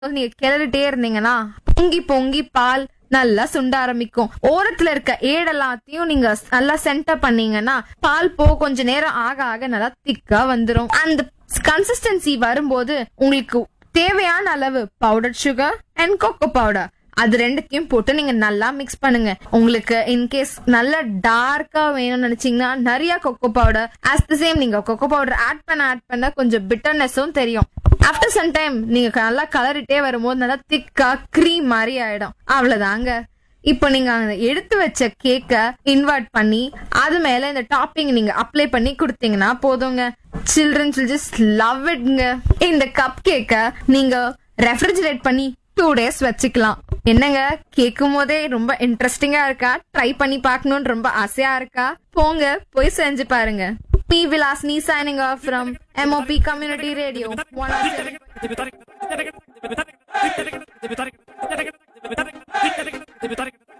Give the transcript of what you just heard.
நீங்க கிளறிட்டே இருந்தீங்கன்னா பொங்கி பொங்கி பால் நல்லா சுண்ட ஆரம்பிக்கும் ஓரத்துல இருக்க ஏடெல்லாத்தையும் நீங்க நல்லா சென்டர் பண்ணீங்கன்னா பால் போ கொஞ்ச நேரம் ஆக ஆக நல்லா திக்கா வந்துரும் அந்த கன்சிஸ்டன்சி வரும்போது உங்களுக்கு தேவையான அளவு powder sugar and cocoa powder அது ரெண்டுத்தையும் போட்டு நீங்க நல்லா மிக்ஸ் பண்ணுங்க உங்களுக்கு இன்கேஸ் நல்ல டார்க்கா வேணும்னு நினைச்சீங்கன்னா நிறைய cocoa powder as the same நீங்க கொக்கோ பவுடர் ஆட் பண்ண ஆட் பண்ண கொஞ்சம் பிட்டர்னஸும் தெரியும் ஆஃப்டர் சம் டைம் நீங்க நல்லா கலரிட்டே வரும்போது நல்லா திக்கா க்ரீம் மாதிரி ஆயிடும் அவ்வளவுதாங்க இப்போ நீங்க அந்த எடுத்து வச்ச கேக்க இன்வெர்ட் பண்ணி அது மேல இந்த டாப்பிங் நீங்க அப்ளை பண்ணி கொடுத்தீங்கன்னா போதுங்க சில்ட்ரன்ஸ் will just லவ் இட்ங்க இந்த கப் கேக்க நீங்க ரெஃப்ரிஜரேட் பண்ணி டூ டேஸ் வச்சுக்கலாம் என்னங்க கேட்கும் போதே ரொம்ப இன்ட்ரெஸ்டிங்கா இருக்கா ட்ரை பண்ணி பார்க்கணும்னு ரொம்ப ஆசையா இருக்கா போங்க போய் செஞ்சு பாருங்க B Vilasini signing off from MOP community radio one